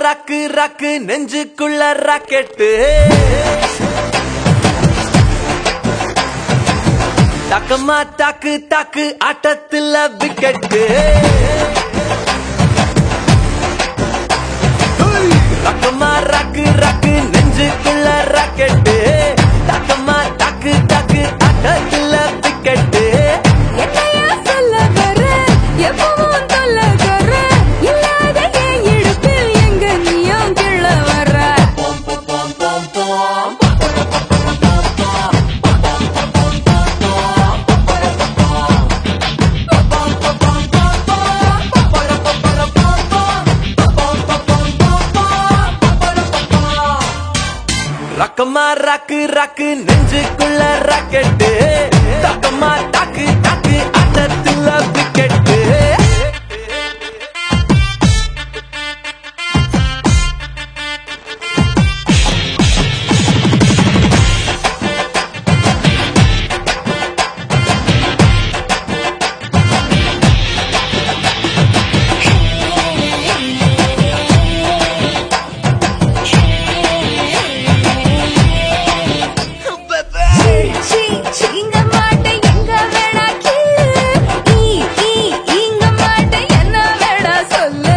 ராக்கு ராக்கு நெஞ்சுக்குள்ள ராக்கெட்டு தக்கமா தாக்கு தாக்கு ஆட்டத்துல விக்கெட்டு ரக்கமா ராக்கு ராக்கு நெஞ்சுக்குள்ள ராக்கெட்டு தக்கமா தாக்கு தாக்கு ஆட்டத்துல விக்கெட்டு என்னையா சொல்ல வர எப்பவும் சொல்ல வர இல்லாத என் இடுப்பில் எங்க நீயும் கிள்ள வர ரக்கமா ராக்கு ராக்கு நெஞ்சுக்குள்ள ராக்கெட்டு தக்கமா தாக்கு தாக்கு ஆட்டத்துல விக்கெட்டு சீ, சீங்க மாட்டேன் எங்க வேணா கிள்ளு ஈ, ஈ, ஈங்க மாட்டேன் என்ன வேணா சொல்லு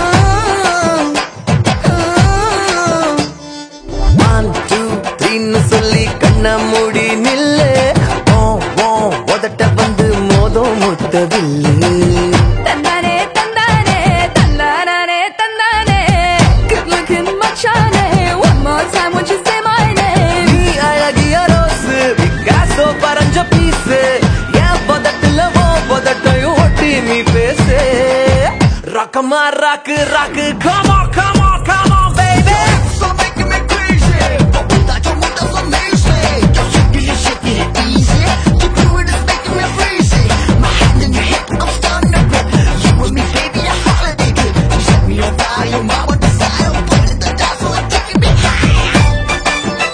ஒன் டூ த்ரீன்னு சொல்லி கண்ண மூடி நில்லு ஓ ஓ உதட்ட வந்து மோதம் முத்தவில்லு தந்தானே தந்தானே தந்தானே தந்தானே Good looking மச்சானே One more time won't you say my name நீ அழகிய ரோஸு பிகாசோ பறஞ்ச பீஸு என் பதட்டுல ஓ பதட்டையும் ஒட்டி நீ பேசு ரக்கமா rock rock come on come on come on baby So making me crazy. Without your move, that's amazing. You're shaking it, shaking it easy. You do it, it's making me crazy. My hand in your hip, I'm starting to grip. You and me, baby, a holiday trip. You set me on fire, mama desire. Put it the dance floor, taking me high.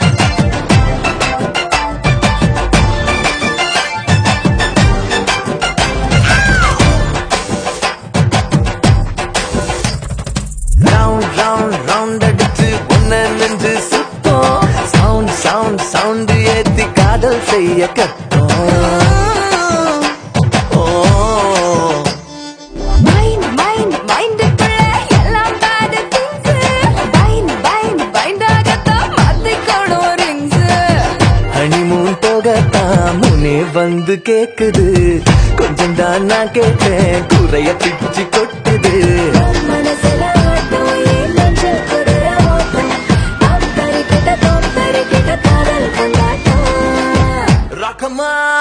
Round round round அடிச்சு ஒன்ன நெஞ்சு சுத்தம் sound sound sound ஏத்தி காதல் செய்ய கத்தோம் ஓ Mind, mind, mind க்குள்ள எல்லாம் bad things Bind, bind, bind ஆகத்தான் மாத்திக்கணும் rings ஹனிமூன் போகத்தான் முனே வந்து கேக்குது கொஞ்சம் தான் நான் கேட்டேன் குறைய பிச்சு கொட்டுது மனசுல ஆட்டம் ஏன் நெஞ்சில் குதிரை ஓட்டம் தம் தரிக்கிட்ட தம் தரிக்கிட்ட காதல் கொண்டாட்டம் ரகமா